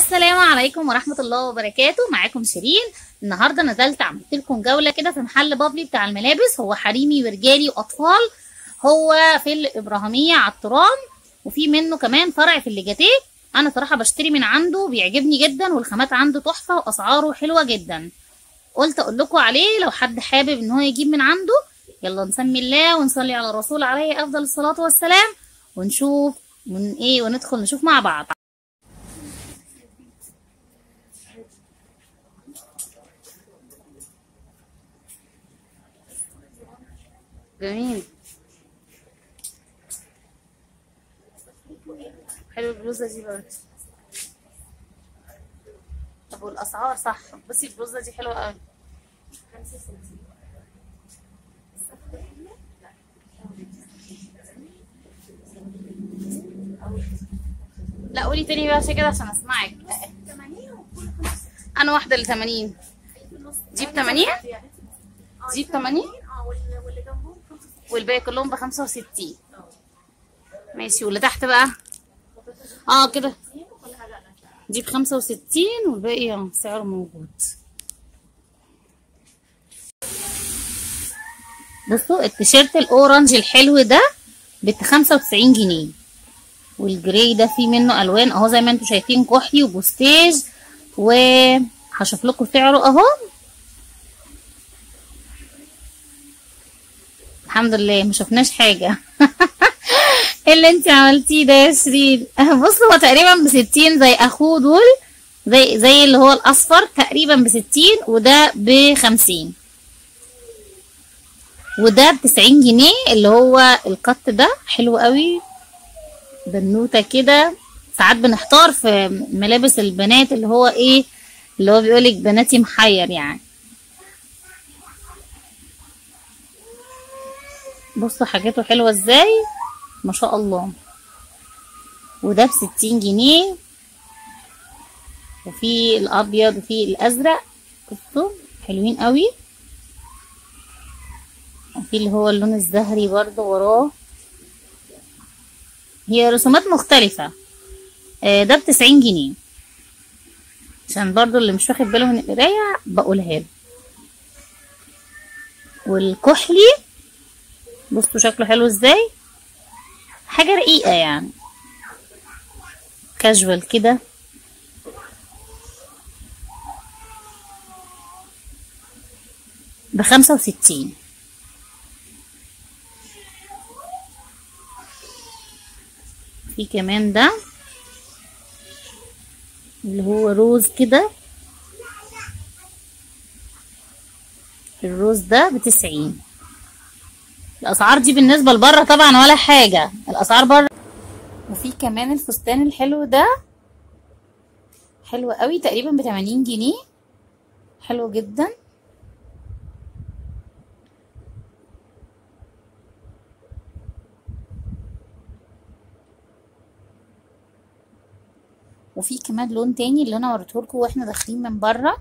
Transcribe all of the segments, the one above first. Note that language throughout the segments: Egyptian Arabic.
السلام عليكم ورحمة الله وبركاته معاكم شيرين النهاردة نزلت عملت لكم جولة كده في محل بابلي بتاع الملابس هو حريمي ورجالي وأطفال هو في الإبراهيمية على الترام وفي منه كمان فرع في الليجاتيه أنا صراحة بشتري من عنده بيعجبني جدا والخامات عنده تحفة وأسعاره حلوة جدا قلت أقول لكم عليه لو حد حابب إن هو يجيب من عنده يلا نسمي الله ونصلي على الرسول عليه أفضل الصلاة والسلام ونشوف من إيه وندخل نشوف مع بعض جميل حلو البلوزة دي برضه طب والأسعار صح بصي البلوزة دي حلوة قوي لا قولي تاني بقى عشان كده عشان اسمعك انا واحدة اللي 80 دي ب 80 دي ب 80 والباقي كلهم ب 65 ماشي واللي تحت بقى اه كده دي ب 65 والباقي اه سعره موجود بصوا التيشيرت الاورنج الحلو ده ب 95 جنيه والجراي ده فيه منه الوان اهو زي ما انتم شايفين كحلي وبوستيج وهشوف لكم سعره اهو الحمد لله ما شفناش حاجه ايه اللي انت عملتيه ده يا شيرين بص هو تقريبا بستين زي اخوه دول زي زي اللي هو الاصفر تقريبا بستين وده بخمسين وده بتسعين جنيه اللي هو القط ده حلو قوي بنوتة كده ساعات بنحتار في ملابس البنات اللي هو ايه اللي هو بيقولك بناتي محير يعني بصوا حاجاته حلوة ازاي ما شاء الله وده بستين جنيه وفي الابيض وفي الازرق بصوا حلوين قوي وفي اللي هو اللون الزهري برضو وراه هي رسومات مختلفة آه ده بتسعين جنيه عشان برضو اللي مش واخد باله من القراية بقولها له والكحلي بصوا شكله حلو ازاي حاجة رقيقة يعني كاجوال كده بخمسة وستين في كمان ده اللي هو روز كده الروز ده بتسعين الاسعار دي بالنسبه لبره طبعا ولا حاجه الاسعار بره وفي كمان الفستان الحلو ده حلو قوي تقريبا ب 80 جنيه حلو جدا وفي كمان لون تاني اللي انا وريتهولكم واحنا داخلين من بره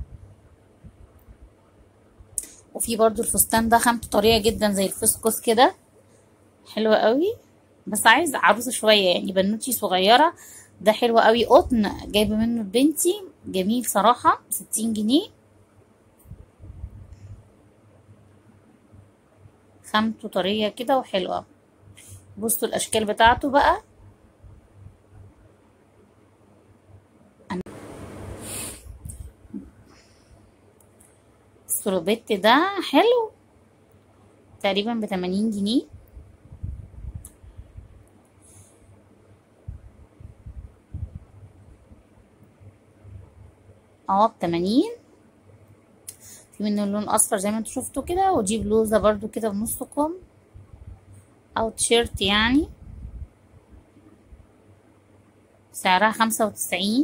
وفي برضو الفستان ده خامته طريه جدا زي الفسكس كده حلوة قوي بس عايز عروسه شويه يعني بنوتي صغيره ده حلو قوي قطن جايبه منه لبنتي جميل صراحه ستين جنيه خامته طريه كده وحلوه بصوا الاشكال بتاعته بقى السروبيت ده حلو تقريبا بتمانين جنيه اه بتمانين في منه اللون اصفر زي ما انتوا شفتوا كده ودي بلوزة برضو كده بنص كم او تيشيرت يعني سعرها خمسة وتسعين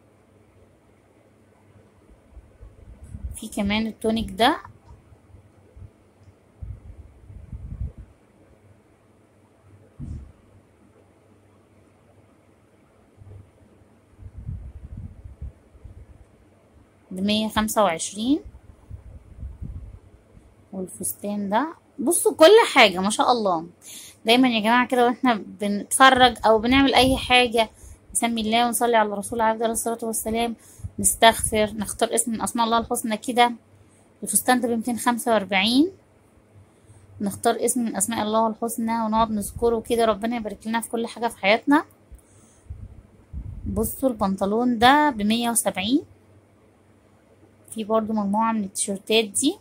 في كمان التونيك ده بمية خمسة وعشرين والفستان ده بصوا كل حاجة ما شاء الله دايما يا جماعة كده واحنا بنتفرج او بنعمل اي حاجة نسمي الله ونصلي على الرسول عليه افضل الصلاه والسلام نستغفر نختار اسم من اسماء الله الحسنى كده الفستان ده بميتين خمسة وأربعين نختار اسم من أسماء الله الحسنى ونقعد نذكره كده ربنا يبارك لنا في كل حاجة في حياتنا بصوا البنطلون ده بمية وسبعين في برضو مجموعة من التيشيرتات دي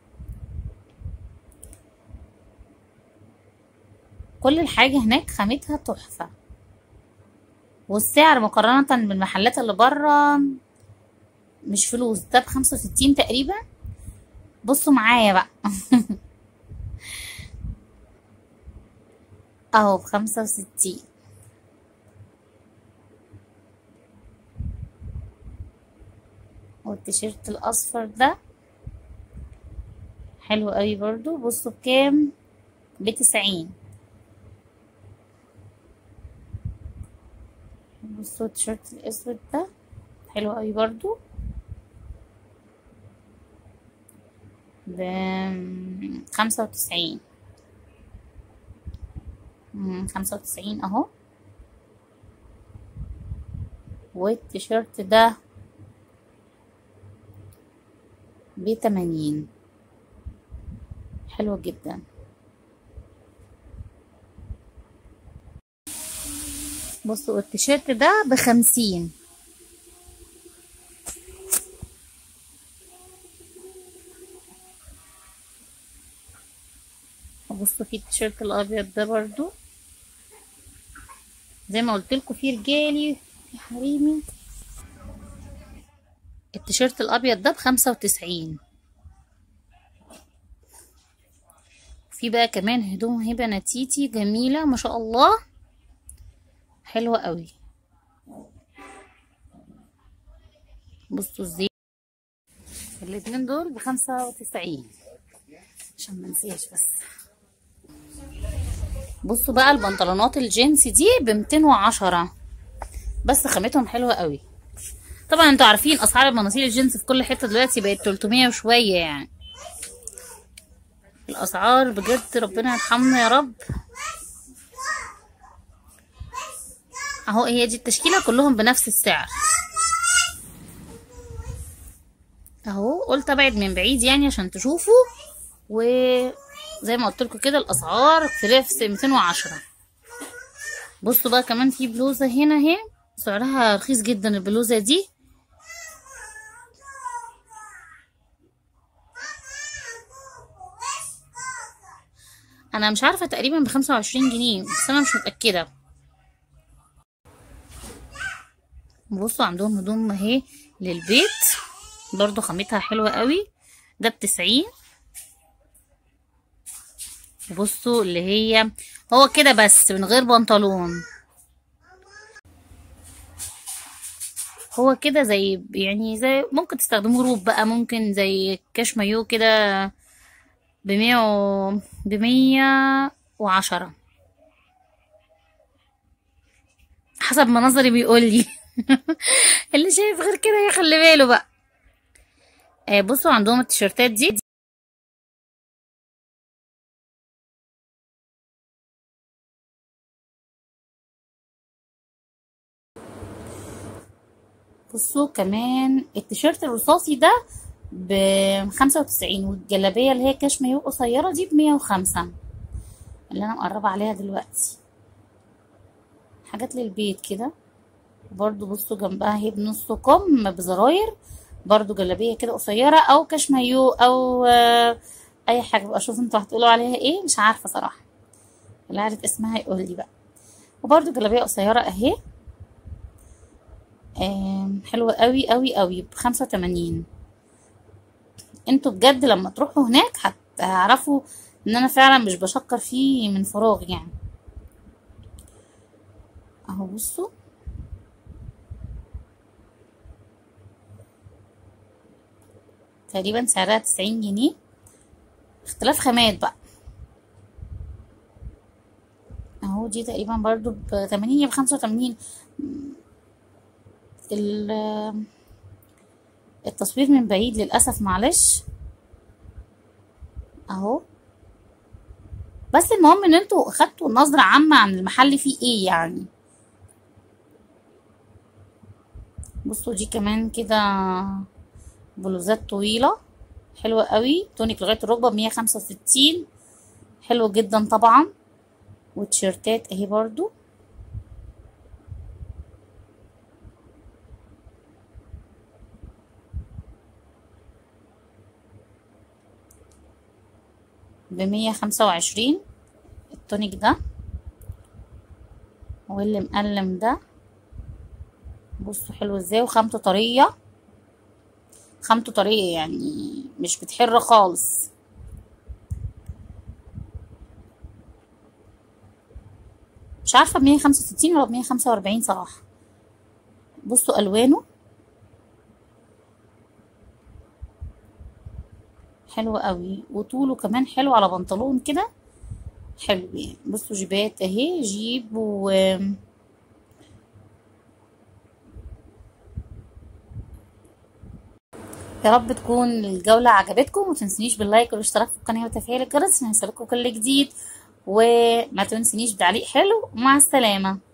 كل الحاجة هناك خامتها تحفة والسعر مقارنة بالمحلات اللي برا مش فلوس ده بخمسة وستين تقريبا بصوا معايا بقى اهو بخمسة وستين والتيشيرت الاصفر ده حلو قوي برضو بصوا بكام بتسعين بصوا التيشيرت الاسود ده حلو قوي برضو ب خمسة وتسعين خمسة وتسعين اهو والتيشيرت ده بتمانين حلو جدا بصوا التيشيرت ده بخمسين بصوا في التيشيرت الابيض ده برضو زي ما قلت لكم في رجالي في حريمي التيشيرت الابيض ده بخمسة وتسعين في بقى كمان هدوم هبه نتيتي جميله ما شاء الله حلوه قوي بصوا ازاي الاتنين دول بخمسة وتسعين عشان ما نسيش بس بصوا بقى البنطلونات الجينز دي بمتين وعشرة بس خامتهم حلوة قوي طبعا انتوا عارفين اسعار المناطيل الجينز في كل حتة دلوقتي بقت 300 وشوية يعني الاسعار بجد ربنا يرحمنا يا رب اهو هي دي التشكيلة كلهم بنفس السعر اهو قلت ابعد من بعيد يعني عشان تشوفوا وزي ما قلت لكم كده الاسعار في رفس 210 بصوا بقى كمان في بلوزه هنا اهي سعرها رخيص جدا البلوزه دي انا مش عارفه تقريبا بخمسة وعشرين جنيه بس انا مش متاكده بصوا عندهم هدوم اهي للبيت برضو خامتها حلوة قوي ده بتسعين بصوا اللي هي هو كده بس من غير بنطلون هو كده زي يعني زي ممكن تستخدموه روب بقى ممكن زي كاش مايو كده بمية و بمية وعشرة حسب ما نظري بيقولي اللي شايف غير كده يخلي باله بقى آه بصوا عندهم التيشيرتات دي بصوا كمان التيشيرت الرصاصي ده بخمسة وتسعين والجلابية اللي هي كاش مايو قصيرة دي بمية وخمسة اللي أنا مقربة عليها دلوقتي حاجات للبيت كده برضو بصوا جنبها هي بنص كم بزراير برضو جلابيه كده قصيره او كاش مايو او آه اي حاجه بقى شوفوا انتوا هتقولوا عليها ايه مش عارفه صراحه اللي عارف اسمها يقول لي بقى وبرضو جلابيه قصيره اهي آه حلوه قوي قوي قوي بخمسة وتمانين انتوا بجد لما تروحوا هناك هتعرفوا ان انا فعلا مش بشكر فيه من فراغ يعني اهو بصوا تقريبا سعرها تسعين جنيه اختلاف خامات بقى اهو دي تقريبا برضو بتمانين يا بخمسة وتمانين التصوير من بعيد للأسف معلش اهو بس المهم ان انتوا خدتوا نظرة عامة عن المحل فيه ايه يعني بصوا دي كمان كده بلوزات طويلة حلوة قوي تونيك لغاية الركبة بمية خمسة وستين حلو جدا طبعا وتيشيرتات اهي برضو بمية خمسة وعشرين التونيك ده واللي مقلم ده بصوا حلو ازاي وخامته طرية خامته طرية يعني مش بتحر خالص مش عارفة بمية خمسة وستين ولا بمية خمسة وأربعين صراحة بصوا ألوانه حلو قوي وطوله كمان حلو على بنطلون كده حلو يعني بصوا جيبات اهي جيب و يا رب تكون الجولة عجبتكم ومتنسونيش باللايك والاشتراك في القناة وتفعيل الجرس عشان يوصلكوا كل جديد وما تنسونيش بتعليق حلو ومع السلامة